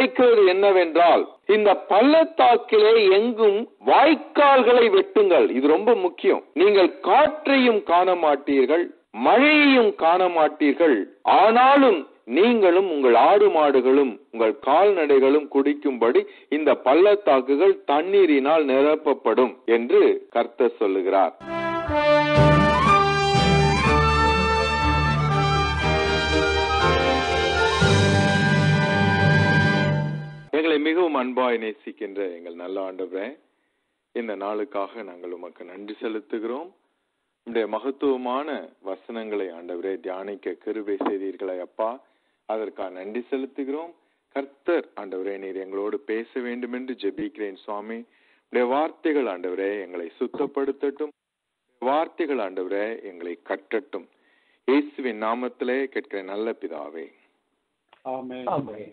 உரைக்கிறது என்னவென்றால் இந்த பள்ளத்தாக்கிலே எங்கும் வாய்க்கால்களை வெட்டுங்கள் இது ரொம்ப முக்கியம் நீங்கள் காற்றையும் காண மாட்டீர்கள் மழையையும் காண மாட்டீர்கள் ஆனாலும் நீங்களும் உங்கள் ஆடு மாடுகளும் உங்கள் கால்நடைகளும் குடிக்கும்படி இந்த பள்ளத்தாக்குகள் தண்ணீரினால் நிரப்பப்படும் என்று கர்த்தர் சொல்லுகிறார் எங்களை மிகவும் அன்பாய் நேசிக்கின்ற எங்கள் நல்ல ஆண்டவரே இந்த நாளுக்காக நாங்கள் உமக்கு நன்றி செலுத்துகிறோம் உடைய மகத்துவமான வசனங்களை ஆண்டவரே தியானிக்க கிருபை செய்தீர்களே அப்பா அதற்காக நன்றி செலுத்துகிறோம் கர்த்தர் ஆண்டவரே நீர் எங்களோடு பேச வேண்டும் என்று ஜெபிக்கிறேன் சுவாமி உடைய வார்த்தைகள் ஆண்டவரே எங்களை சுத்தப்படுத்தட்டும் வார்த்தைகள் ஆண்டவரே எங்களை கட்டட்டும் இயேசுவின் நாமத்திலே கேட்கிற நல்ல பிதாவே ஆமென்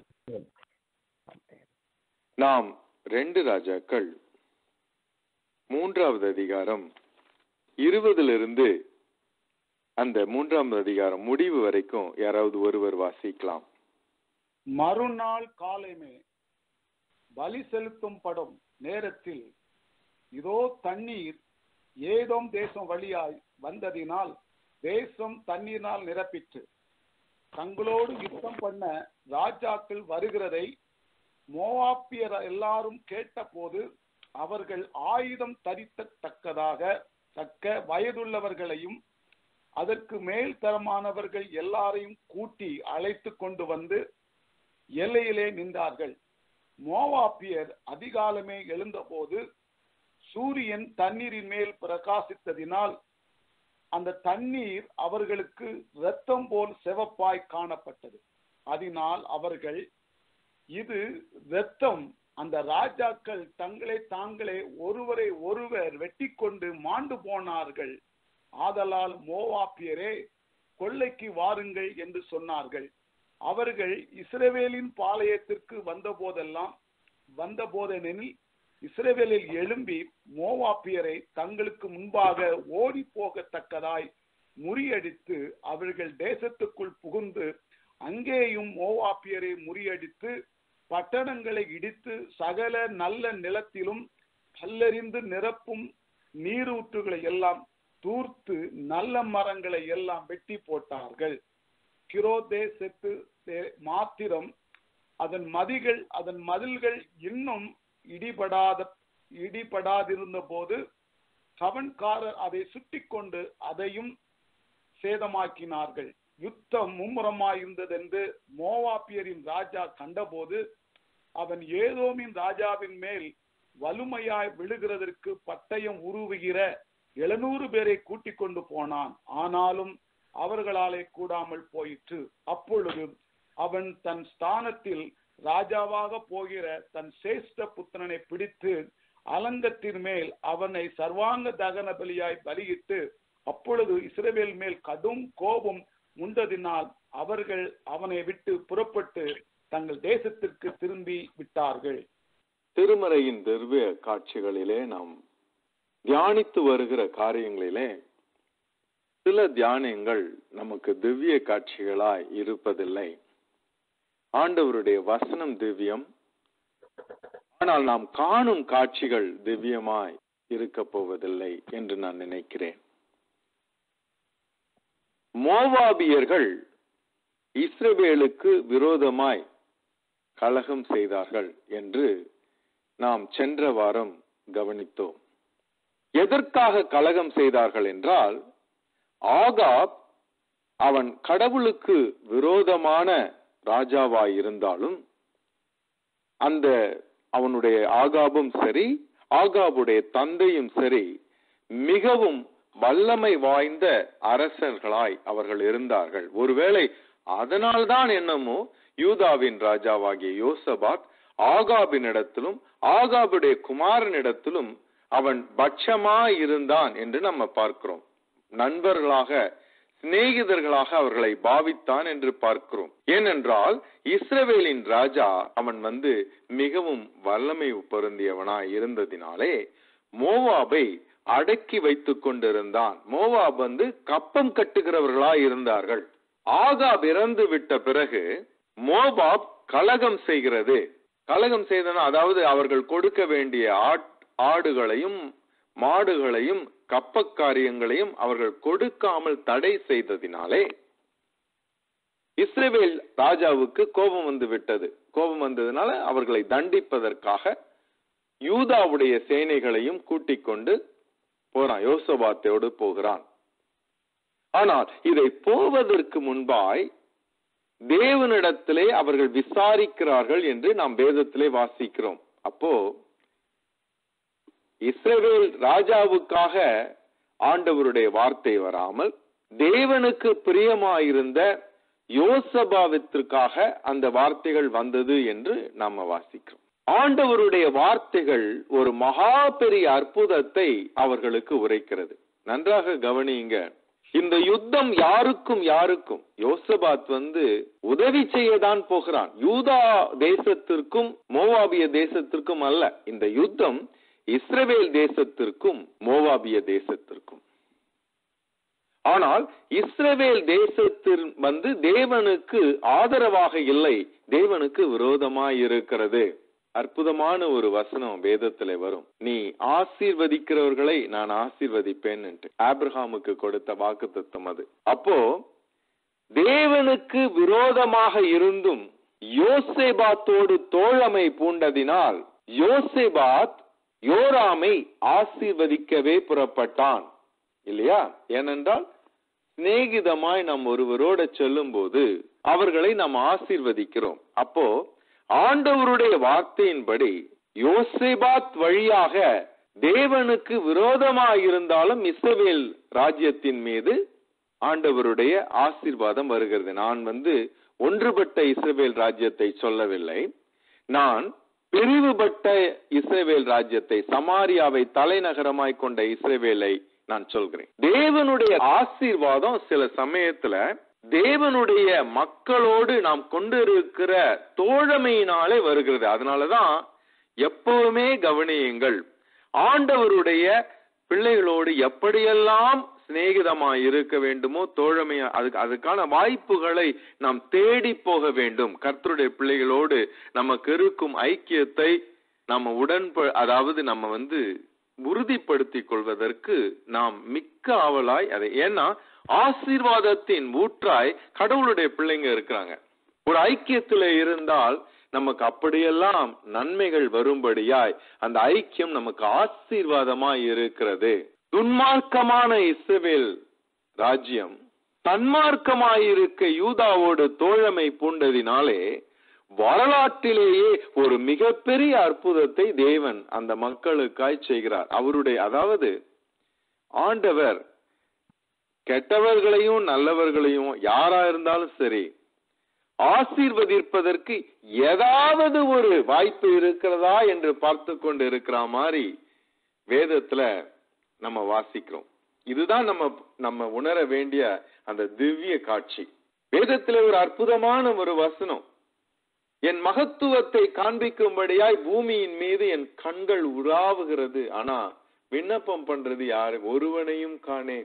நாம் ரெண்டு ராஜாக்கள் மூன்றாவது அதிகாரம் இருபதிலிருந்து அந்த மூன்றாவது அதிகாரம் முடிவு வரைக்கும் யாராவது ஒருவர் வாசிக்கலாம் மறுநாள் காலைமே பலி செலுத்தும் படும் நேரத்தில் இதோ தண்ணீர் ஏதோம் தேசம் வழியாய் வந்ததினால் தேசம் தண்ணீரினால் நிரப்பிற்று தங்களோடு யுத்தம் பண்ண ராஜாக்கள் வருகிறதை மோவாப்பியர் எல்லாரும் கேட்டபோது அவர்கள் ஆயுதம் தரித்தத்தக்கதாக தக்க வயதுள்ளவர்களையும் அதற்கு மேல் தரமானவர்கள் எல்லாரையும் கூட்டி அழைத்து கொண்டு வந்து எல்லையிலே நின்றார்கள் மோவாப்பியர் அதிகாலமே எழுந்தபோது சூரியன் தண்ணீரின் மேல் பிரகாசித்ததினால் அந்த தண்ணீர் அவர்களுக்கு இரத்தம் போல் செவப்பாய் காணப்பட்டது அதனால் அவர்கள் இது இரத்தம் அந்த ராஜாக்கள் தங்களை தாங்களே ஒருவரை ஒருவர் வெட்டி கொண்டு மாண்டு போனார்கள் ஆதலால் மோவாப்பியரே கொள்ளைக்கு வாருங்கள் என்று சொன்னார்கள் அவர்கள் இஸ்ரவேலின் பாளையத்திற்கு வந்த போதெல்லாம் வந்த போதெனில் இஸ்ரவேலில் எழும்பி மோவாப்பியரை தங்களுக்கு முன்பாக ஓடி போகத்தக்கதாய் முறியடித்து அவர்கள் தேசத்துக்குள் புகுந்து அங்கேயும் மோவாப்பியரை முறியடித்து பட்டணங்களை இடித்து சகல நல்ல நிலத்திலும் கல்லறிந்து நிரப்பும் நீரூற்றுகளை எல்லாம் தூர்த்து நல்ல மரங்களை எல்லாம் வெட்டி போட்டார்கள் கிரோ தேசத்து மாத்திரம் அதன் மதிகள் அதன் மதில்கள் இன்னும் இடிபடாத இடிபடாதிருந்த போது கவன்காரர் அதை சுட்டி கொண்டு அதையும் சேதமாக்கினார்கள் யுத்தம் மும்முரமாயிருந்ததென்று மோவாப்பியரின் ராஜா கண்டபோது அவன் ஏதோமின் ராஜாவின் மேல் வலுமையாய் விழுகிறதற்கு பட்டயம் உருவுகிற எழுநூறு பேரை கூட்டிக் கொண்டு போனான் ஆனாலும் அவர்களாலே கூடாமல் போயிற்று அப்பொழுது அவன் தன் ஸ்தானத்தில் ராஜாவாக போகிற தன் சேஷ்ட புத்திரனை பிடித்து அலங்கத்தின் மேல் அவனை சர்வாங்க தகன பலியாய் பலியிட்டு அப்பொழுது இஸ்ரவேல் மேல் கடும் கோபம் உண்டதினால் அவர்கள் அவனை விட்டு புறப்பட்டு தங்கள் தேசத்திற்கு திரும்பி விட்டார்கள் திருமறையின் திவ்ய காட்சிகளிலே நாம் தியானித்து வருகிற காரியங்களிலே சில தியானங்கள் நமக்கு திவ்ய காட்சிகளாய் இருப்பதில்லை ஆண்டவருடைய வசனம் திவ்யம் ஆனால் நாம் காணும் காட்சிகள் திவ்யமாய் இருக்க போவதில்லை என்று நான் நினைக்கிறேன் மோவாபியர்கள் இஸ்ரவேலுக்கு விரோதமாய் கலகம் செய்தார்கள் என்று நாம் சென்ற வாரம் கவனித்தோம் எதற்காக கலகம் செய்தார்கள் என்றால் ஆகாப் அவன் கடவுளுக்கு விரோதமான ராஜாவாய் இருந்தாலும் அந்த அவனுடைய ஆகாபும் சரி ஆகாபுடைய தந்தையும் சரி மிகவும் வல்லமை வாய்ந்த அரசர்களாய் அவர்கள் இருந்தார்கள் ஒருவேளை அதனால்தான் என்னமோ யூதாவின் ராஜாவாகிய யோசபாத் ஆகாபினிடத்திலும் ஆகாபுடைய குமாரனிடத்திலும் அவன் பட்சமாய் இருந்தான் என்று நம்ம பார்க்கிறோம் நண்பர்களாக சிநேகிதர்களாக அவர்களை பாவித்தான் என்று பார்க்கிறோம் ஏனென்றால் இஸ்ரவேலின் ராஜா அவன் வந்து மிகவும் வல்லமை பொருந்தியவனாய் இருந்ததினாலே மோவாபை அடக்கி வைத்துக் கொண்டிருந்தான் மோவாப் வந்து கப்பம் கட்டுகிறவர்களாய் இருந்தார்கள் ஆகாப் இறந்து விட்ட பிறகு மோபாப் கலகம் செய்கிறது கலகம் செய்தன அதாவது அவர்கள் கொடுக்க வேண்டிய ஆட் ஆடுகளையும் மாடுகளையும் கப்ப காரியங்களையும் அவர்கள் கொடுக்காமல் தடை செய்ததினாலே இஸ்ரேவேல் ராஜாவுக்கு கோபம் வந்து விட்டது கோபம் வந்ததுனால அவர்களை தண்டிப்பதற்காக யூதாவுடைய சேனைகளையும் கூட்டிக் கொண்டு போறான் யோசபாத்தோடு போகிறான் ஆனால் இதை போவதற்கு முன்பாய் தேவனிடத்திலே அவர்கள் விசாரிக்கிறார்கள் என்று நாம் வேதத்திலே வாசிக்கிறோம் அப்போ இஸ்ரவேல் ராஜாவுக்காக ஆண்டவருடைய வார்த்தை வராமல் தேவனுக்கு பிரியமாயிருந்த யோசபாவிற்காக அந்த வார்த்தைகள் வந்தது என்று நாம வாசிக்கிறோம் ஆண்டவருடைய வார்த்தைகள் ஒரு மகா பெரிய அற்புதத்தை அவர்களுக்கு உரைக்கிறது நன்றாக கவனியுங்க இந்த யுத்தம் யாருக்கும் யாருக்கும் யோசபாத் வந்து உதவி செய்யதான் போகிறான் யூதா தேசத்திற்கும் மோவாபிய தேசத்திற்கும் அல்ல இந்த யுத்தம் இஸ்ரவேல் தேசத்திற்கும் மோவாபிய தேசத்திற்கும் ஆனால் இஸ்ரவேல் தேசத்தில் வந்து தேவனுக்கு ஆதரவாக இல்லை தேவனுக்கு விரோதமாய் இருக்கிறது அற்புதமான ஒரு வசனம் வேதத்துல வரும் நீ ஆசீர்வதிக்கிறவர்களை நான் ஆசீர்வதிப்பேன் ஆப்ரஹாமுக்கு கொடுத்த வாக்கு தத்துவம் அது அப்போ தேவனுக்கு விரோதமாக இருந்தும் யோசேபாத்தோடு தோழமை பூண்டதினால் யோசேபாத் யோராமை ஆசீர்வதிக்கவே புறப்பட்டான் இல்லையா ஏனென்றால் சிநேகிதமாய் நாம் ஒருவரோட செல்லும் போது அவர்களை நாம் ஆசீர்வதிக்கிறோம் அப்போ ஆண்டவருடைய வார்த்தையின்படி யோசேபாத் வழியாக தேவனுக்கு விரோதமாக இருந்தாலும் இஸ்ரவேல் ராஜ்யத்தின் மீது ஆண்டவருடைய ஆசீர்வாதம் வருகிறது நான் வந்து ஒன்றுபட்ட இஸ்ரவேல் ராஜ்யத்தை சொல்லவில்லை நான் பிரிவுபட்ட இஸ்ரவேல் ராஜ்யத்தை சமாரியாவை தலைநகரமாய் கொண்ட இஸ்ரவேலை நான் சொல்கிறேன் தேவனுடைய ஆசீர்வாதம் சில சமயத்துல தேவனுடைய மக்களோடு நாம் கொண்டிருக்கிற தோழமையினாலே வருகிறது அதனாலதான் எப்பவுமே கவனியுங்கள் ஆண்டவருடைய பிள்ளைகளோடு எப்படியெல்லாம் சிநேகிதமாய் இருக்க வேண்டுமோ தோழமை அதுக்கு அதுக்கான வாய்ப்புகளை நாம் தேடி போக வேண்டும் கர்த்தருடைய பிள்ளைகளோடு நமக்கு இருக்கும் ஐக்கியத்தை நம்ம உடன்ப அதாவது நம்ம வந்து உறுதிப்படுத்திக் கொள்வதற்கு நாம் மிக்க ஆவலாய் அதை ஏன்னா ஆசீர்வாதத்தின் ஊற்றாய் கடவுளுடைய பிள்ளைங்க இருக்கிறாங்க ஒரு ஐக்கியத்துல இருந்தால் நமக்கு அப்படியெல்லாம் நன்மைகள் வரும்படியாய் அந்த ஐக்கியம் நமக்கு ஆசீர்வாதமாய் இருக்கிறது துன்மார்க்கமான இஸ்ரவேல் ராஜ்யம் தன்மார்க்கமாயிருக்க யூதாவோடு தோழமை பூண்டதினாலே வரலாற்றிலேயே ஒரு மிகப்பெரிய அற்புதத்தை தேவன் அந்த மக்களுக்காய் செய்கிறார் அவருடைய அதாவது ஆண்டவர் கெட்டவர்களையும் நல்லவர்களையும் யாரா இருந்தாலும் சரி ஆசீர்வதிப்பதற்கு ஏதாவது ஒரு வாய்ப்பு இருக்கிறதா என்று பார்த்து கொண்டு இருக்கிற மாதிரி வேதத்துல நம்ம வாசிக்கிறோம் இதுதான் நம்ம நம்ம உணர வேண்டிய அந்த திவ்ய காட்சி வேதத்துல ஒரு அற்புதமான ஒரு வசனம் என் மகத்துவத்தை காண்பிக்கும்படியாய் பூமியின் மீது என் கண்கள் உலாவுகிறது ஆனா விண்ணப்பம் பண்றது யாரு ஒருவனையும் காணேன்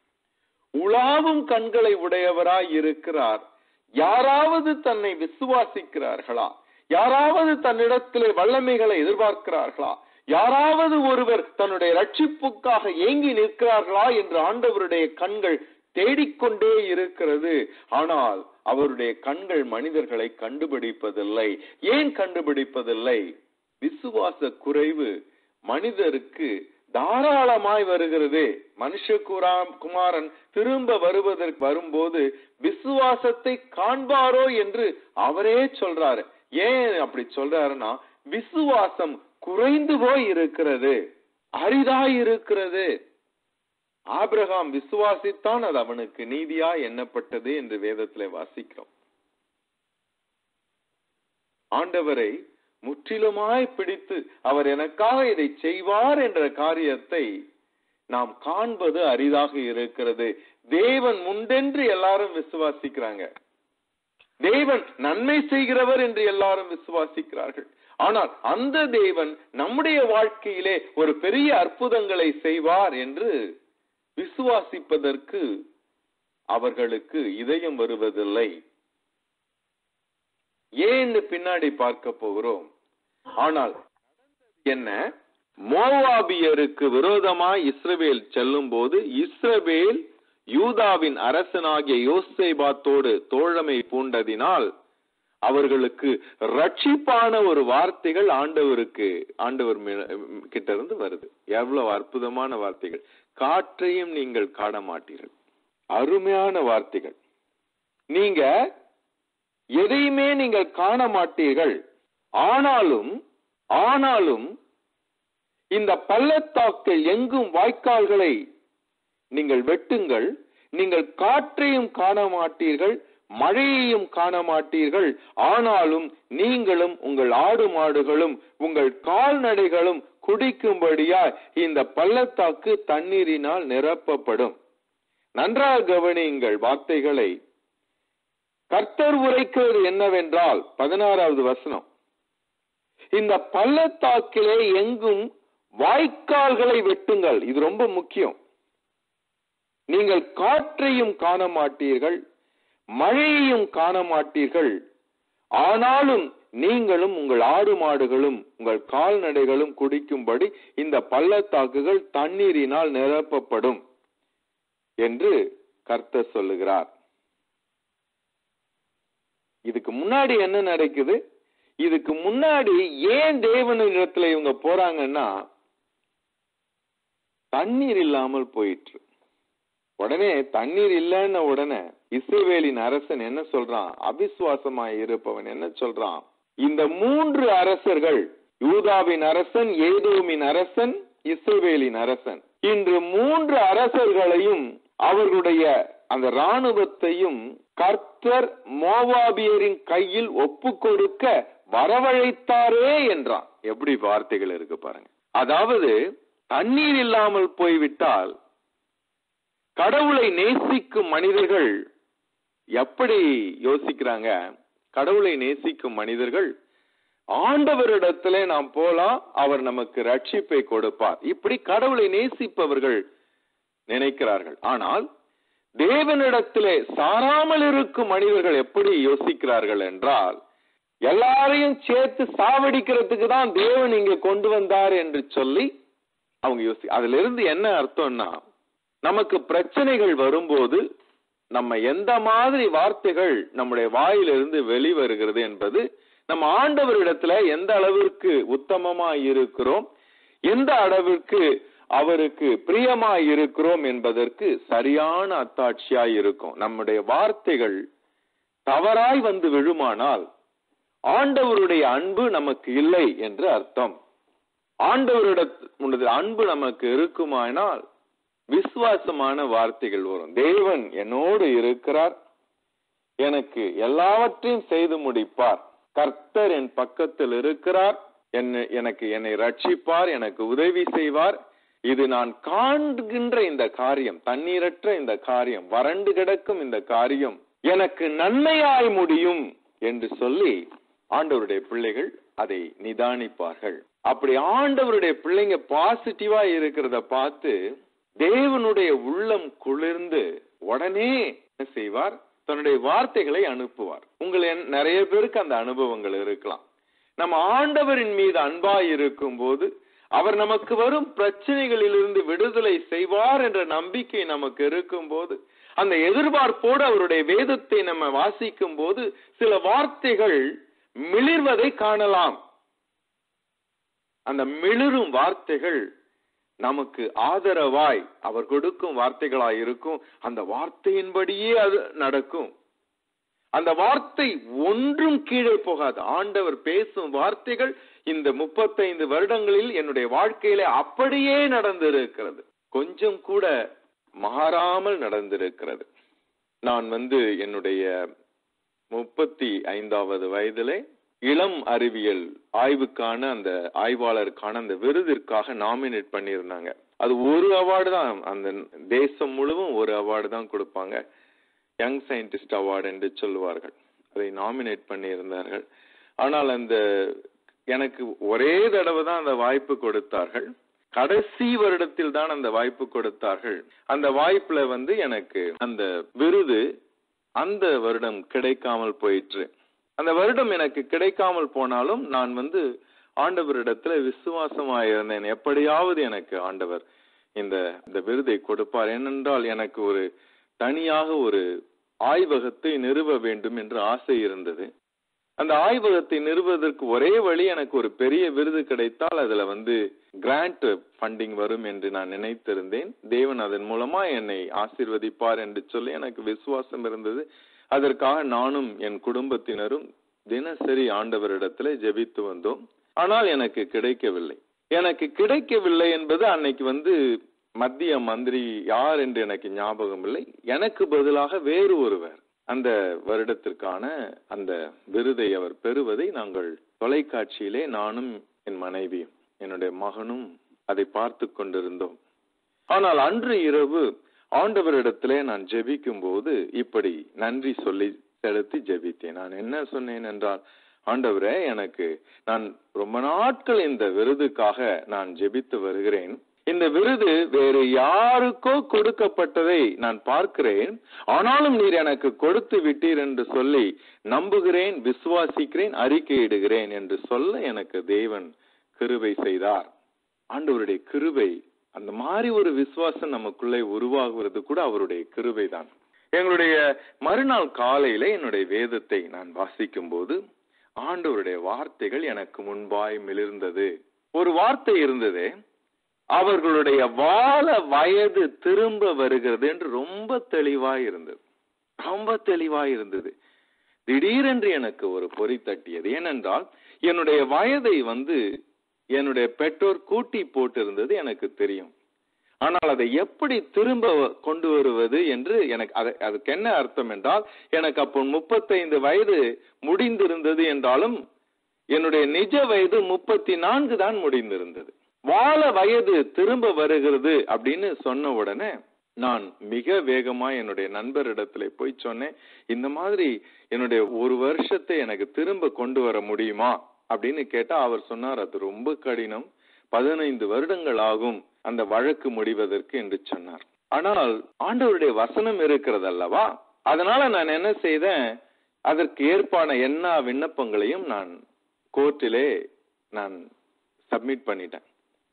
உலாவும் கண்களை உடையவராய் இருக்கிறார் யாராவது தன்னை விசுவாசிக்கிறார்களா யாராவது தன்னிடத்திலே வல்லமைகளை எதிர்பார்க்கிறார்களா யாராவது ஒருவர் தன்னுடைய ரட்சிப்புக்காக ஏங்கி நிற்கிறார்களா என்று ஆண்டவருடைய கண்கள் தேடிக்கொண்டே இருக்கிறது ஆனால் அவருடைய கண்கள் மனிதர்களை கண்டுபிடிப்பதில்லை ஏன் கண்டுபிடிப்பதில்லை விசுவாச குறைவு மனிதருக்கு தாராளமாய் வருகிறது மனுஷ குமாரன் திரும்ப வருவதற்கு வரும்போது விசுவாசத்தை காண்பாரோ என்று அவரே சொல்றாரு ஏன் அப்படி சொல்றாருன்னா விசுவாசம் குறைந்து போய் இருக்கிறது அரிதாய் இருக்கிறது ஆபிரகாம் விசுவாசித்தான் அது அவனுக்கு நீதியா எண்ணப்பட்டது என்று வேதத்திலே வாசிக்கிறோம் ஆண்டவரை முற்றிலுமாய் பிடித்து அவர் எனக்காக இதை செய்வார் என்ற காரியத்தை நாம் காண்பது அரிதாக இருக்கிறது தேவன் முண்டென்று எல்லாரும் விசுவாசிக்கிறாங்க தேவன் நன்மை செய்கிறவர் என்று எல்லாரும் விசுவாசிக்கிறார்கள் ஆனால் அந்த தேவன் நம்முடைய வாழ்க்கையிலே ஒரு பெரிய அற்புதங்களை செய்வார் என்று விசுவாசிப்பதற்கு அவர்களுக்கு இதயம் வருவதில்லை ஏன்னு பின்னாடி பார்க்க போகிறோம் ஆனால் என்ன மோவாபியருக்கு விரோதமாய் இஸ்ரவேல் செல்லும் போது இஸ்ரவேல் யூதாவின் அரசனாகிய யோசேபாத்தோடு தோழமை பூண்டதினால் அவர்களுக்கு ரட்சிப்பான ஒரு வார்த்தைகள் ஆண்டவருக்கு ஆண்டவர் மீ- கிட்ட இருந்து வருது எவ்வளவு அற்புதமான வார்த்தைகள் காற்றையும் நீங்கள் காண மாட்டீர்கள் அருமையான வார்த்தைகள் நீங்க எதையுமே நீங்கள் காண மாட்டீர்கள் ஆனாலும் ஆனாலும் இந்த பள்ளத்தாக்கில் எங்கும் வாய்க்கால்களை நீங்கள் வெட்டுங்கள் நீங்கள் காற்றையும் காண மாட்டீர்கள் மழையையும் காண மாட்டீர்கள் ஆனாலும் நீங்களும் உங்கள் ஆடு மாடுகளும் உங்கள் கால்நடைகளும் குடிக்கும்படியாய் இந்த பள்ளத்தாக்கு தண்ணீரினால் நிரப்பப்படும் நன்றாக கவனியுங்கள் வார்த்தைகளை கர்த்தர் உரைக்கிறது என்னவென்றால் பதினாறாவது வசனம் இந்த பள்ளத்தாக்கிலே எங்கும் வாய்க்கால்களை வெட்டுங்கள் இது ரொம்ப முக்கியம் நீங்கள் காற்றையும் காண மாட்டீர்கள் மழையையும் காண மாட்டீர்கள் ஆனாலும் நீங்களும் உங்கள் ஆடு மாடுகளும் உங்கள் கால்நடைகளும் குடிக்கும்படி இந்த பள்ளத்தாக்குகள் தண்ணீரினால் நிரப்பப்படும் என்று கர்த்தர் சொல்லுகிறார் இதுக்கு முன்னாடி என்ன நடக்குது இதுக்கு முன்னாடி ஏன் தேவனிடத்துல இவங்க போறாங்கன்னா தண்ணீர் இல்லாமல் போயிற்று உடனே தண்ணீர் இல்லைன்ன உடனே இஸ்ரவேலின் அரசன் என்ன சொல்றான் அவிசுவாசமாய் இருப்பவன் என்ன சொல்றான் இந்த மூன்று அரசர்கள் யூதாவின் அரசன் ஏதோமின் அரசன் இஸ்ரவேலின் அரசன் இன்று மூன்று அரசர்களையும் அவர்களுடைய அந்த ராணுவத்தையும் கர்த்தர் மோவாபியரின் கையில் ஒப்பு கொடுக்க வரவழைத்தாரே என்றான் எப்படி வார்த்தைகள் இருக்கு பாருங்க அதாவது தண்ணீர் இல்லாமல் போய்விட்டால் கடவுளை நேசிக்கும் மனிதர்கள் எப்படி யோசிக்கிறாங்க கடவுளை நேசிக்கும் மனிதர்கள் ஆண்டவரிடத்திலே நாம் போலாம் அவர் நமக்கு ரட்சிப்பை கொடுப்பார் இப்படி கடவுளை நேசிப்பவர்கள் நினைக்கிறார்கள் ஆனால் தேவனிடத்திலே சாராமல் இருக்கும் மனிதர்கள் எப்படி யோசிக்கிறார்கள் என்றால் எல்லாரையும் சேர்த்து சாவடிக்கிறதுக்கு தான் தேவன் இங்க கொண்டு வந்தார் என்று சொல்லி அவங்க யோசி அதுல இருந்து என்ன அர்த்தம்னா நமக்கு பிரச்சனைகள் வரும்போது நம்ம எந்த மாதிரி வார்த்தைகள் நம்முடைய வாயிலிருந்து வெளிவருகிறது என்பது நம்ம ஆண்டவரிடத்துல எந்த அளவிற்கு உத்தமமா இருக்கிறோம் எந்த அளவிற்கு அவருக்கு பிரியமாய் இருக்கிறோம் என்பதற்கு சரியான அத்தாட்சியாய் இருக்கும் நம்முடைய வார்த்தைகள் தவறாய் வந்து விழுமானால் ஆண்டவருடைய அன்பு நமக்கு இல்லை என்று அர்த்தம் ஆண்டவரிடத்து அன்பு நமக்கு இருக்குமானால் விசுவாசமான வார்த்தைகள் வரும் தேவன் என்னோடு இருக்கிறார் எனக்கு எல்லாவற்றையும் செய்து முடிப்பார் கர்த்தர் என் பக்கத்தில் இருக்கிறார் என்ன எனக்கு என்னை ரட்சிப்பார் எனக்கு உதவி செய்வார் இது நான் காண்கின்ற இந்த காரியம் தண்ணீரற்ற இந்த காரியம் வறண்டு கிடக்கும் இந்த காரியம் எனக்கு நன்மையாய் முடியும் என்று சொல்லி ஆண்டவருடைய பிள்ளைகள் அதை நிதானிப்பார்கள் அப்படி ஆண்டவருடைய பிள்ளைங்க பாசிட்டிவா இருக்கிறத பார்த்து தேவனுடைய உள்ளம் குளிர்ந்து உடனே என்ன செய்வார் தன்னுடைய வார்த்தைகளை அனுப்புவார் உங்களை நிறைய பேருக்கு அந்த அனுபவங்கள் இருக்கலாம் நம்ம ஆண்டவரின் மீது அன்பாய் இருக்கும் போது அவர் நமக்கு வரும் பிரச்சனைகளிலிருந்து விடுதலை செய்வார் என்ற நம்பிக்கை நமக்கு இருக்கும் போது அந்த எதிர்பார்ப்போடு அவருடைய வேதத்தை நம்ம வாசிக்கும் போது சில வார்த்தைகள் மிளிர்வதை காணலாம் அந்த மிளிரும் வார்த்தைகள் நமக்கு ஆதரவாய் அவர் கொடுக்கும் வார்த்தைகளாய் இருக்கும் அந்த வார்த்தையின்படியே அது நடக்கும் அந்த வார்த்தை ஒன்றும் கீழே போகாது ஆண்டவர் பேசும் வார்த்தைகள் இந்த முப்பத்தைந்து வருடங்களில் என்னுடைய வாழ்க்கையில அப்படியே நடந்திருக்கிறது கொஞ்சம் கூட மாறாமல் நடந்திருக்கிறது நான் வந்து என்னுடைய முப்பத்தி ஐந்தாவது வயதிலே இளம் அறிவியல் ஆய்வுக்கான அந்த ஆய்வாளருக்கான அந்த விருதிற்காக நாமினேட் பண்ணியிருந்தாங்க அது ஒரு அவார்டு தான் அந்த தேசம் முழுவதும் ஒரு அவார்டு தான் கொடுப்பாங்க யங் சயின்டிஸ்ட் அவார்டு என்று சொல்லுவார்கள் அதை நாமினேட் பண்ணியிருந்தார்கள் ஆனால் அந்த எனக்கு ஒரே தடவை தான் அந்த வாய்ப்பு கொடுத்தார்கள் கடைசி வருடத்தில் தான் அந்த வாய்ப்பு கொடுத்தார்கள் அந்த வாய்ப்புல வந்து எனக்கு அந்த விருது அந்த வருடம் கிடைக்காமல் போயிற்று அந்த வருடம் எனக்கு கிடைக்காமல் போனாலும் நான் வந்து ஆண்டவரிடத்துல விசுவாசமாயிருந்தேன் எப்படியாவது எனக்கு ஆண்டவர் இந்த இந்த விருதை கொடுப்பார் ஏனென்றால் எனக்கு ஒரு தனியாக ஒரு ஆய்வகத்தை நிறுவ வேண்டும் என்று ஆசை இருந்தது அந்த ஆய்வகத்தை நிறுவதற்கு ஒரே வழி எனக்கு ஒரு பெரிய விருது கிடைத்தால் அதுல வந்து கிராண்ட் ஃபண்டிங் வரும் என்று நான் நினைத்திருந்தேன் தேவன் அதன் மூலமா என்னை ஆசீர்வதிப்பார் என்று சொல்லி எனக்கு விசுவாசம் இருந்தது அதற்காக நானும் என் குடும்பத்தினரும் தினசரி ஆண்டவரிடத்துல ஜெபித்து வந்தோம் ஆனால் எனக்கு கிடைக்கவில்லை எனக்கு கிடைக்கவில்லை என்பது அன்னைக்கு வந்து மத்திய மந்திரி யார் என்று எனக்கு ஞாபகம் இல்லை எனக்கு பதிலாக வேறு ஒருவர் அந்த வருடத்திற்கான அந்த விருதை அவர் பெறுவதை நாங்கள் தொலைக்காட்சியிலே நானும் என் மனைவியும் என்னுடைய மகனும் அதை பார்த்து கொண்டிருந்தோம் ஆனால் அன்று இரவு ஆண்டவரிடத்திலே நான் ஜெபிக்கும் போது இப்படி நன்றி சொல்லி செலுத்தி ஜெபித்தேன் நான் என்ன சொன்னேன் என்றால் ஆண்டவரே எனக்கு நான் ரொம்ப நாட்கள் இந்த விருதுக்காக நான் ஜெபித்து வருகிறேன் இந்த விருது வேறு யாருக்கோ கொடுக்கப்பட்டதை நான் பார்க்கிறேன் ஆனாலும் நீர் எனக்கு கொடுத்து விட்டீர் என்று சொல்லி நம்புகிறேன் விசுவாசிக்கிறேன் அறிக்கையிடுகிறேன் என்று சொல்ல எனக்கு தேவன் கிருபை செய்தார் ஆண்டவருடைய கிருபை அந்த மாதிரி ஒரு விசுவாசம் நமக்குள்ளே உருவாகுவது கூட அவருடைய கிருபை தான் எங்களுடைய மறுநாள் காலையில என்னுடைய வேதத்தை நான் வாசிக்கும் போது ஆண்டவருடைய வார்த்தைகள் எனக்கு முன்பாய் மிளிர்ந்தது ஒரு வார்த்தை இருந்தது அவர்களுடைய வாழ வயது திரும்ப வருகிறது என்று ரொம்ப தெளிவாய் இருந்தது ரொம்ப தெளிவாய் இருந்தது திடீரென்று எனக்கு ஒரு பொறி தட்டியது ஏனென்றால் என்னுடைய வயதை வந்து என்னுடைய பெற்றோர் கூட்டி போட்டிருந்தது எனக்கு தெரியும் ஆனால் அதை எப்படி திரும்ப கொண்டு வருவது என்று எனக்கு அது- அதுக்கு என்ன அர்த்தம் என்றால் எனக்கு அப்போ முப்பத்தைந்து வயது முடிந்திருந்தது என்றாலும் என்னுடைய நிஜ வயது முப்பத்தி நான்கு தான் முடிந்திருந்தது வாழ வயது திரும்ப வருகிறது அப்படின்னு சொன்ன உடனே நான் மிக வேகமா என்னுடைய நண்பரிடத்துல போய் சொன்னேன் இந்த மாதிரி என்னுடைய ஒரு வருஷத்தை எனக்கு திரும்ப கொண்டு வர முடியுமா அப்படின்னு கேட்டா அவர் சொன்னார் அது ரொம்ப கடினம் பதினைந்து வருடங்கள் ஆகும் அந்த வழக்கு முடிவதற்கு என்று சொன்னார் ஆனால் ஆண்டவருடைய வசனம் இருக்கிறது அல்லவா அதனால நான் என்ன செய்தேன் அதற்கு ஏற்பான எல்லா விண்ணப்பங்களையும் நான் கோர்ட்டிலே நான் சப்மிட் பண்ணிட்டேன்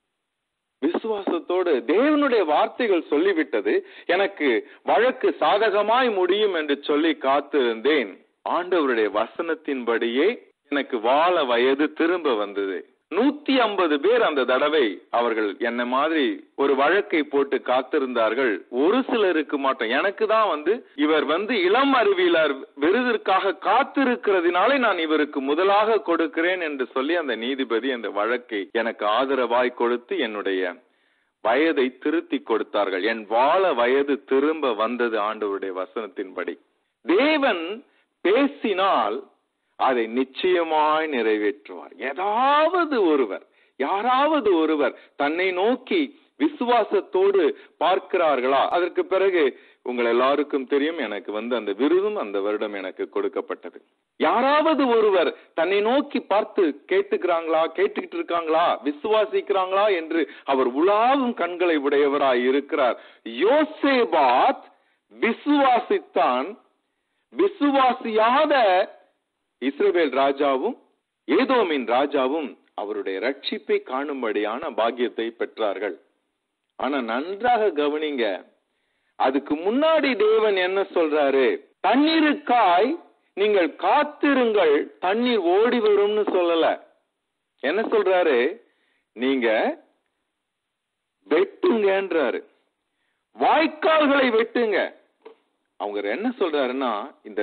விசுவாசத்தோடு தேவனுடைய வார்த்தைகள் சொல்லிவிட்டது எனக்கு வழக்கு சாதகமாய் முடியும் என்று சொல்லி காத்திருந்தேன் ஆண்டவருடைய வசனத்தின்படியே எனக்கு வாழ வயது திரும்ப வந்தது நூத்தி ஐம்பது பேர் அந்த தடவை அவர்கள் என்ன மாதிரி ஒரு வழக்கை போட்டு காத்திருந்தார்கள் ஒரு சிலருக்கு மாட்டோம் எனக்கு தான் வந்து இவர் வந்து இளம் அறிவியலர் விருதிற்காக காத்திருக்கிறதுனாலே நான் இவருக்கு முதலாக கொடுக்கிறேன் என்று சொல்லி அந்த நீதிபதி அந்த வழக்கை எனக்கு ஆதரவாய் கொடுத்து என்னுடைய வயதை திருத்தி கொடுத்தார்கள் என் வாழ வயது திரும்ப வந்தது ஆண்டவருடைய வசனத்தின்படி தேவன் பேசினால் அதை நிச்சயமாய் நிறைவேற்றுவார் ஏதாவது ஒருவர் யாராவது ஒருவர் தன்னை நோக்கி விசுவாசத்தோடு பார்க்கிறார்களா அதற்கு பிறகு உங்கள் எல்லாருக்கும் தெரியும் எனக்கு வந்து அந்த விருதும் அந்த வருடம் எனக்கு கொடுக்கப்பட்டது யாராவது ஒருவர் தன்னை நோக்கி பார்த்து கேட்டுக்கிறாங்களா கேட்டுக்கிட்டு இருக்காங்களா விசுவாசிக்கிறாங்களா என்று அவர் உலாவும் கண்களை உடையவராய் இருக்கிறார் யோசேபாத் விசுவாசித்தான் விசுவாசியாத இஸ்ரவேல் ராஜாவும் ஏதோமின் ராஜாவும் அவருடைய ரட்சிப்பை காணும்படியான பாக்கியத்தை பெற்றார்கள் ஆனா நன்றாக கவனிங்க அதுக்கு முன்னாடி தேவன் என்ன சொல்றாரு தண்ணீருக்காய் நீங்கள் காத்திருங்கள் தண்ணீர் ஓடி வரும்னு சொல்லல என்ன சொல்றாரு நீங்க வெட்டுங்கன்றாரு வாய்க்கால்களை வெட்டுங்க அவங்க என்ன சொல்றாருன்னா இந்த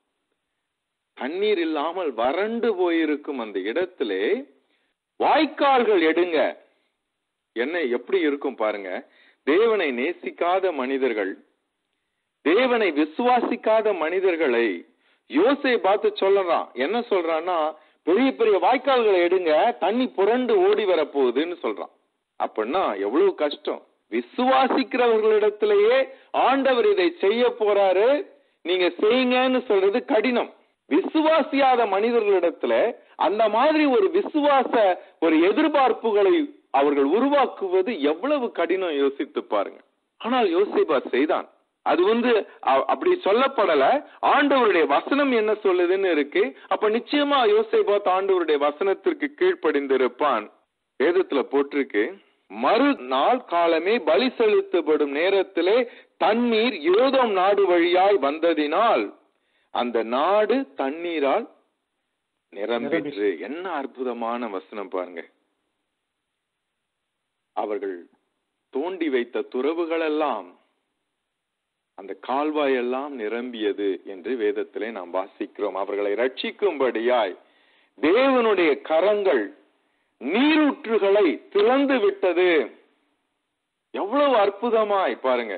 தண்ணீர் இல்லாமல் வறண்டு போயிருக்கும் அந்த இடத்திலே வாய்க்கால்கள் எடுங்க என்ன எப்படி இருக்கும் பாருங்க தேவனை நேசிக்காத மனிதர்கள் தேவனை விசுவாசிக்காத மனிதர்களை யோசை பார்த்து சொல்லறான் என்ன சொல்றான்னா பெரிய பெரிய வாய்க்கால்களை எடுங்க தண்ணி புரண்டு ஓடி வர போகுதுன்னு சொல்றான் அப்படின்னா எவ்வளவு கஷ்டம் விசுவாசிக்கிறவர்களிடத்திலேயே ஆண்டவர் இதை செய்ய போறாரு நீங்க செய்யுங்கன்னு சொல்றது கடினம் விசுவாசியாத மனிதர்களிடத்துல அந்த மாதிரி ஒரு விசுவாச ஒரு எதிர்பார்ப்புகளை அவர்கள் உருவாக்குவது எவ்வளவு கடினம் யோசித்து பாருங்க ஆனால் யோசிபா செய்தான் அது வந்து அ- அப்படி சொல்லப்படல ஆண்டவருடைய வசனம் என்ன சொல்லுதுன்னு இருக்கு அப்ப நிச்சயமா யோசேபாத் ஆண்டவருடைய வசனத்திற்கு கீழ்ப்படிந்திருப்பான் வேதத்துல போட்டிருக்கு மறுநாள் காலமே பலி செலுத்தப்படும் நேரத்திலே தண்ணீர் யோதோம் நாடு வழியாய் வந்ததினால் அந்த நாடு தண்ணீரால் நிரம்பிற்று என்ன அற்புதமான வசனம் பாருங்க அவர்கள் தோண்டி வைத்த துறவுகள் எல்லாம் அந்த கால்வாய் எல்லாம் நிரம்பியது என்று வேதத்திலே நாம் வாசிக்கிறோம் அவர்களை ரட்சிக்கும்படியாய் தேவனுடைய கரங்கள் நீரூற்றுகளை திறந்து விட்டது எவ்வளவு அற்புதமாய் பாருங்க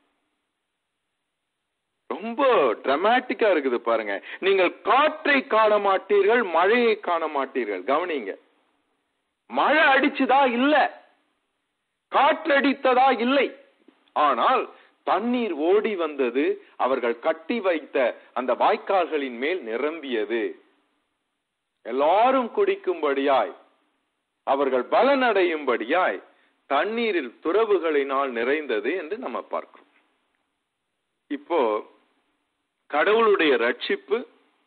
ரொம்ப டிராமாட்டிக்கா இருக்குது பாருங்க நீங்கள் காற்றை காண மாட்டீர்கள் மழையை காண மாட்டீர்கள் கவனிங்க மழை அடிச்சுதா இல்ல காற்றடித்ததா இல்லை ஆனால் தண்ணீர் ஓடி வந்தது அவர்கள் கட்டி வைத்த அந்த வாய்க்கால்களின் மேல் நிரம்பியது எல்லாரும் குடிக்கும்படியாய் அவர்கள் பலனடையும்படியாய் தண்ணீரில் துறவுகளினால் நிறைந்தது என்று நம்ம பார்க்கிறோம் இப்போ கடவுளுடைய ரட்சிப்பு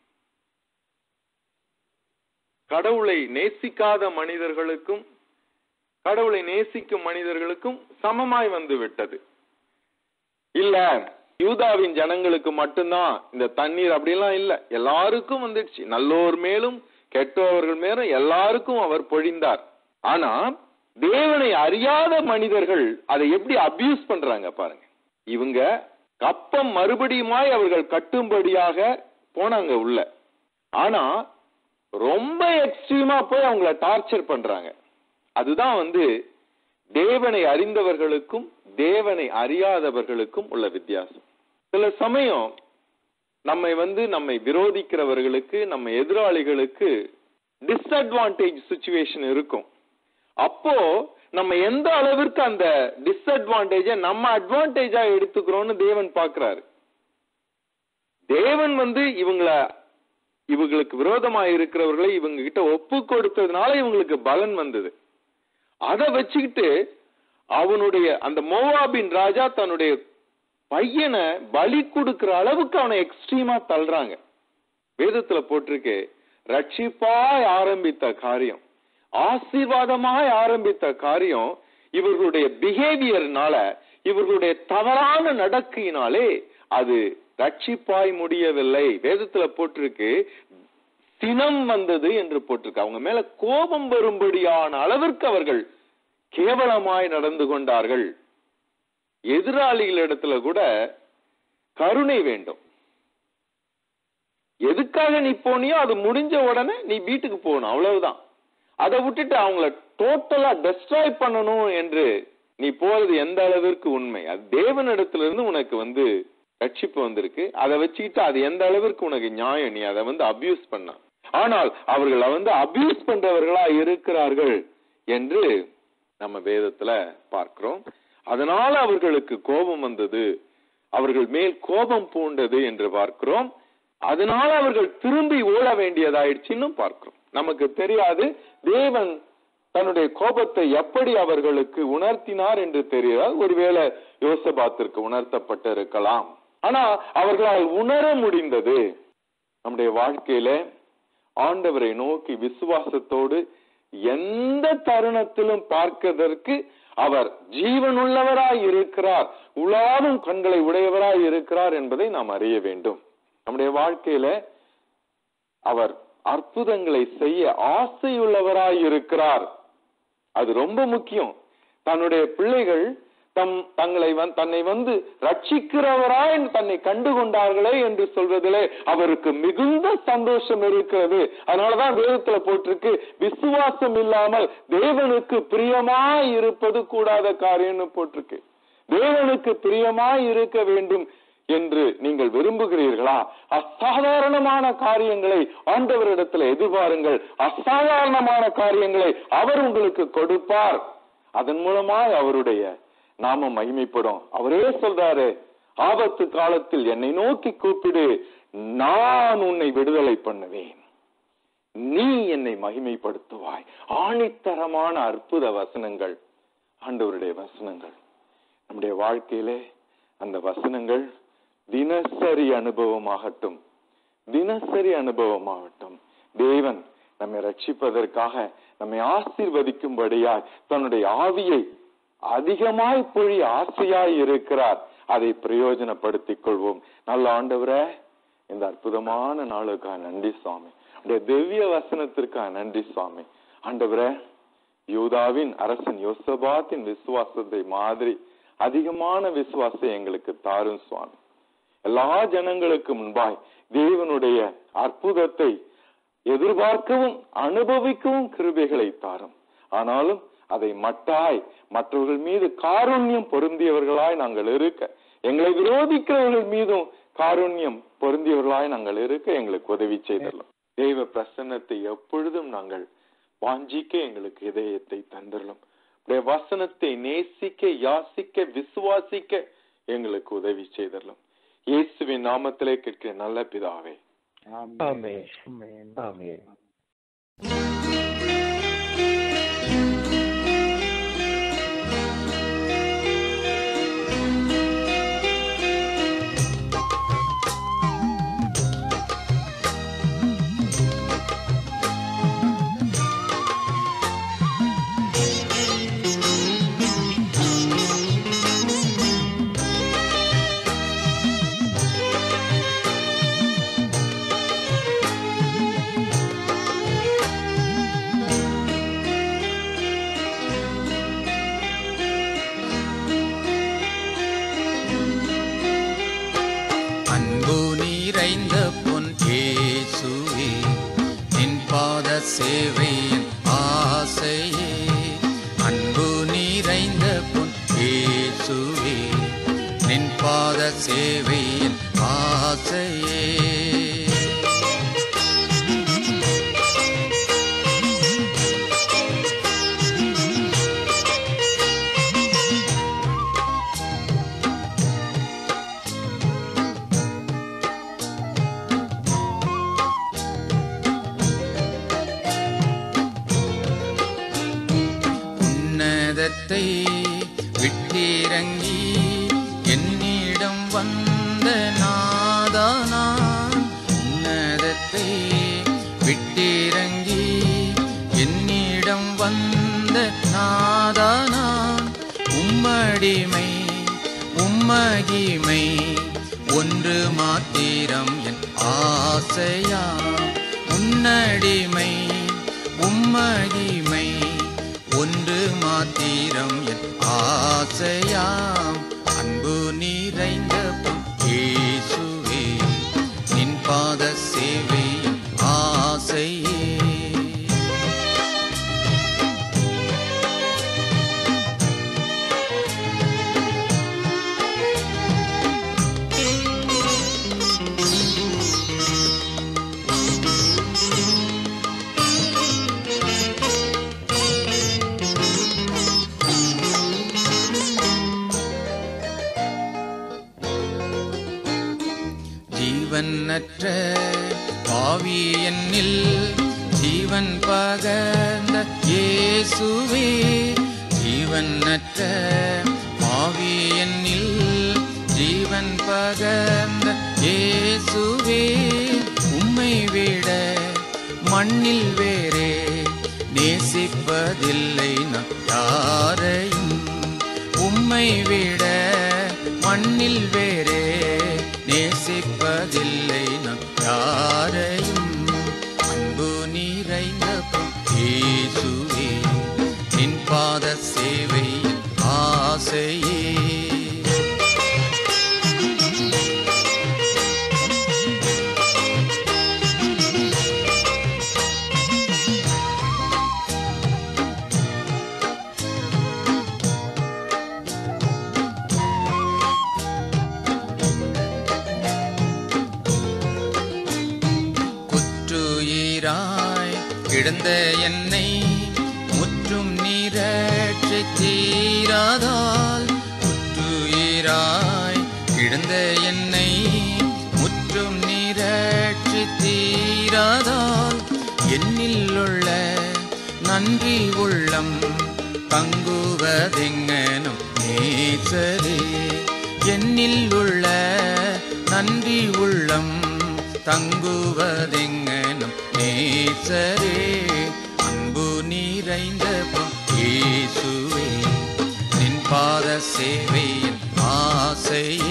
கடவுளை நேசிக்காத மனிதர்களுக்கும் கடவுளை நேசிக்கும் மனிதர்களுக்கும் சமமாய் வந்து விட்டது இல்ல யூதாவின் ஜனங்களுக்கு மட்டும்தான் இந்த தண்ணீர் அப்படிலாம் இல்ல எல்லாருக்கும் வந்துடுச்சு நல்லோர் மேலும் கெட்டவர்கள் மேலும் எல்லாருக்கும் அவர் பொழிந்தார் ஆனா தேவனை அறியாத மனிதர்கள் அதை எப்படி அபியூஸ் பண்றாங்க பாருங்க இவங்க கப்பம் மறுபடியுமாய் அவர்கள் கட்டும்படியாக போனாங்க உள்ள ஆனா ரொம்ப எக்ஸ்ட்ரீமா போய் அவங்கள டார்ச்சர் பண்றாங்க அதுதான் வந்து தேவனை அறிந்தவர்களுக்கும் தேவனை அறியாதவர்களுக்கும் உள்ள வித்தியாசம் சில சமயம் நம்மை வந்து நம்மை விரோதிக்கிறவர்களுக்கு நம்ம எதிராளிகளுக்கு டிஸ்அட்வான்டேஜ் சுச்சுவேஷன் இருக்கும் அப்போ நம்ம எந்த அளவிற்கு அந்த டிஸ்அட்வான்டேஜ நம்ம அட்வான்டேஜா எடுத்துக்கிறோம்னு தேவன் பார்க்கிறாரு தேவன் வந்து இவங்கள இவங்களுக்கு விரோதமா இருக்கிறவர்களை இவங்க கிட்ட ஒப்பு கொடுத்ததுனால இவங்களுக்கு பலன் வந்தது அதை வச்சுக்கிட்டு அவனுடைய அந்த மோவாபின் ராஜா தன்னுடைய பையனை பலி கொடுக்கிற அளவுக்கு அவனை எக்ஸ்ட்ரீமா தள்ளுறாங்க வேதத்துல போட்டிருக்கு ரட்சிப்பாய் ஆரம்பித்த காரியம் ஆசீர்வாதமாய் ஆரம்பித்த காரியம் இவர்களுடைய பிஹேவியர்னால இவர்களுடைய தவறான நடக்கையினாலே அது ரட்சிப்பாய் முடியவில்லை வேதத்துல போட்டிருக்கு சினம் வந்தது என்று போட்டிருக்கு அவங்க மேல கோபம் வரும்படியான அளவிற்கு அவர்கள் கேவலமாய் நடந்து கொண்டார்கள் எதிராளிகளிடத்துல கூட கருணை வேண்டும் எதுக்காக நீ போனியோ அது முடிஞ்ச உடனே நீ வீட்டுக்கு போகணும் அவ்வளவுதான் அதை விட்டுட்டு அவங்கள டோட்டலா டெஸ்ட்ராய் பண்ணணும் என்று நீ போறது எந்த அளவிற்கு உண்மை அது தேவனிடத்துல இருந்து உனக்கு வந்து ரட்சிப்பு வந்திருக்கு அதை வச்சுக்கிட்டு அது எந்த அளவிற்கு உனக்கு நியாயம் நீ அதை வந்து அபியூஸ் பண்ண ஆனால் அவர்களை வந்து அபியூஸ் பண்றவர்களா இருக்கிறார்கள் என்று நம்ம வேதத்துல பார்க்கிறோம் அதனால அவர்களுக்கு கோபம் வந்தது அவர்கள் மேல் கோபம் பூண்டது என்று பார்க்கிறோம் அதனால அவர்கள் திரும்பி ஓட வேண்டியதாயிடுச்சுன்னு பார்க்கிறோம் நமக்கு தெரியாது தேவன் தன்னுடைய கோபத்தை எப்படி அவர்களுக்கு உணர்த்தினார் என்று தெரியாது ஒருவேளை யோசபாத்திற்கு உணர்த்தப்பட்டு இருக்கலாம் ஆனா அவர்களால் உணர முடிந்தது நம்முடைய வாழ்க்கையில ஆண்டவரை நோக்கி விசுவாசத்தோடு எந்த தருணத்திலும் பார்க்கதற்கு அவர் ஜீவனுள்ளவராய் இருக்கிறார் உலாவும் கண்களை உடையவராய் இருக்கிறார் என்பதை நாம் அறிய வேண்டும் நம்முடைய வாழ்க்கையில அவர் அற்புதங்களை செய்ய ஆசையுள்ளவராய் இருக்கிறார் அது ரொம்ப முக்கியம் தன்னுடைய பிள்ளைகள் தம் தங்களை வந்- தன்னை வந்து ரட்சிக்கிறவராய் தன்னை கண்டு கொண்டார்களே என்று சொல்வதிலே அவருக்கு மிகுந்த சந்தோஷம் இருக்கிறது அதனாலதான் வேதத்துல போட்டிருக்கு விசுவாசம் இல்லாமல் தேவனுக்கு பிரியமாய் இருப்பது கூடாத காரியம்னு போட்டிருக்கு தேவனுக்கு பிரியமாய் இருக்க வேண்டும் என்று நீங்கள் விரும்புகிறீர்களா அசாதாரணமான காரியங்களை ஆண்டவரிடத்துல எதிர்பாருங்கள் அசாதாரணமான காரியங்களை அவர் உங்களுக்கு கொடுப்பார் அதன் மூலமாய் அவருடைய நாம மகிமைப்படும் அவரே சொல்றாரு ஆபத்து காலத்தில் என்னை நோக்கி கூப்பிடு நான் உன்னை விடுதலை பண்ணுவேன் நீ என்னை மகிமைப்படுத்துவாய் ஆணித்தரமான அற்புத வசனங்கள் ஆண்டவருடைய வசனங்கள் நம்முடைய வாழ்க்கையிலே அந்த வசனங்கள் தினசரி அனுபவமாகட்டும் தினசரி அனுபவமாகட்டும் தேவன் நம்மை ரட்சிப்பதற்காக நம்மை ஆசீர்வதிக்கும்படியாய் தன்னுடைய ஆவியை அதிகமாய் பொழி ஆசையாய் இருக்கிறார் அதை பிரயோஜனப்படுத்திக் கொள்வோம் நல்ல ஆண்டவரே இந்த அற்புதமான நாளுக்காக நன்றி சுவாமி உடைய திவ்ய வசனத்திற்காக நன்றி சுவாமி ஆண்டவரே யூதாவின் அரசன் யோசபாத்தின் விசுவாசத்தை மாதிரி அதிகமான விசுவாசம் எங்களுக்கு தாரும் சுவாமி எல்லா ஜனங்களுக்கு முன்பாய் தேவனுடைய அற்புதத்தை எதிர்பார்க்கவும் அனுபவிக்கவும் கிருபைகளை தாரும் ஆனாலும் அதை மட்டாய் மற்றவர்கள் மீது காருண்யம் பொருந்தியவர்களாய் நாங்கள் இருக்க எங்களை விரோதிக்கிறவர்கள் மீதும் காருண்யம் பொருந்தியவர்களாய் நாங்கள் இருக்க எங்களுக்கு உதவி செய்தரலாம் தெய்வ பிரசன்னத்தை எப்பொழுதும் நாங்கள் வாஞ்சிக்க எங்களுக்கு இதயத்தை தந்துடலாம் உடைய வசனத்தை நேசிக்க யாசிக்க விசுவாசிக்க எங்களுக்கு உதவி செய்தரலாம் இயேசுவின் நாமத்திலே கேட்கிற நல்ல பிதாவே ஆமென். ஆமென் ஆமென் அன்பு நிறைந்த பொன் இயேசுவே நின் பாத சேவையின் ஆசையே அன்பு நிறைந்த பொன் இயேசுவே நின் பாத சேவையின் ஆசையே உன்னதத்தை விட்டிறங்கி என்னிடம் வந்த நாதானான் உன்னதத்தை விட்டிறங்கி என்னிடம் வந்த நாதானான் உம்மடிமை உம்மகிமை ஒன்று மாத்திரம் என் ஆசையா உன்னடிமை உம்மகிமை ஒன்று மாத்திரம் என் ஆசையாம் அன்பு நிறைந்த பொன் இயேசுவே நின் பாத சேவை ஆசையே ஜீவனற்ற பாவி என்னில் ஜீவன் பகர்ந்த இயேசுவே ஜீவனற்ற பாவி என்னில் ஜீவன் பகர்ந்த இயேசுவே உம்மை விட மண்ணில் வேறே நேசிப்பதில்லை நான் யாரையும் உம்மை விட மண்ணில் வேறே நேசிப்பதில்லை நான் யாரையும் அன்பு நிறைந்த பொன் இயேசுவே நின் பாத சேவை ஆசையே குற்றுயிராய் கிடந்த என்னை முற்றும் நீரற்றி தீராதால் குற்றுயிராய் கிடந்த என்னை முற்றும் நீரற்றி தீராதால் என்னில் உள்ள நன்றி உள்ளம் தங்குவதெங்கனும் நேசரே என்னில் உள்ள நன்றி உள்ளம் தங்குவதெங்கனும் நேசரே அன்பு நிறைந்த பொன் இயேசுவே நின் பாத சேவையின் ஆசையே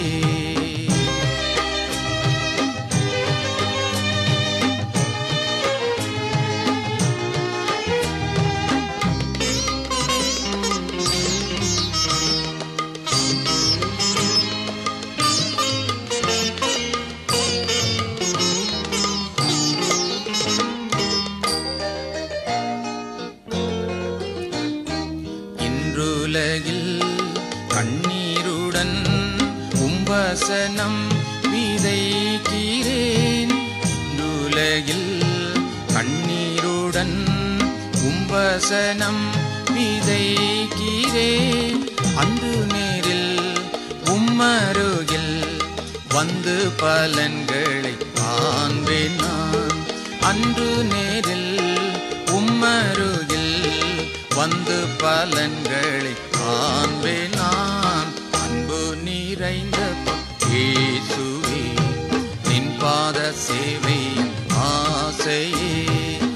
இன்றுலகில் கண்ணீருடன் உம்பசனம் விதைக்கிறேன் இன்றுலகில் கண்ணீருடன் உம்பசனம் விதைக்கிறேன் அன்று நேரில் உம்மருகில் வந்து பலன்களை காண்பேன் நான் அன்று நேரில் உம்மருகில் வந்து பலன்களை காண்பேன் நான் அன்பு நிறைந்த இயேசுவே நின் பாத சேவையின் ஆசையே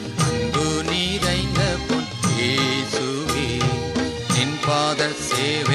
அன்பு நிறைந்த பொன் இயேசுவே நின் பாத சேவை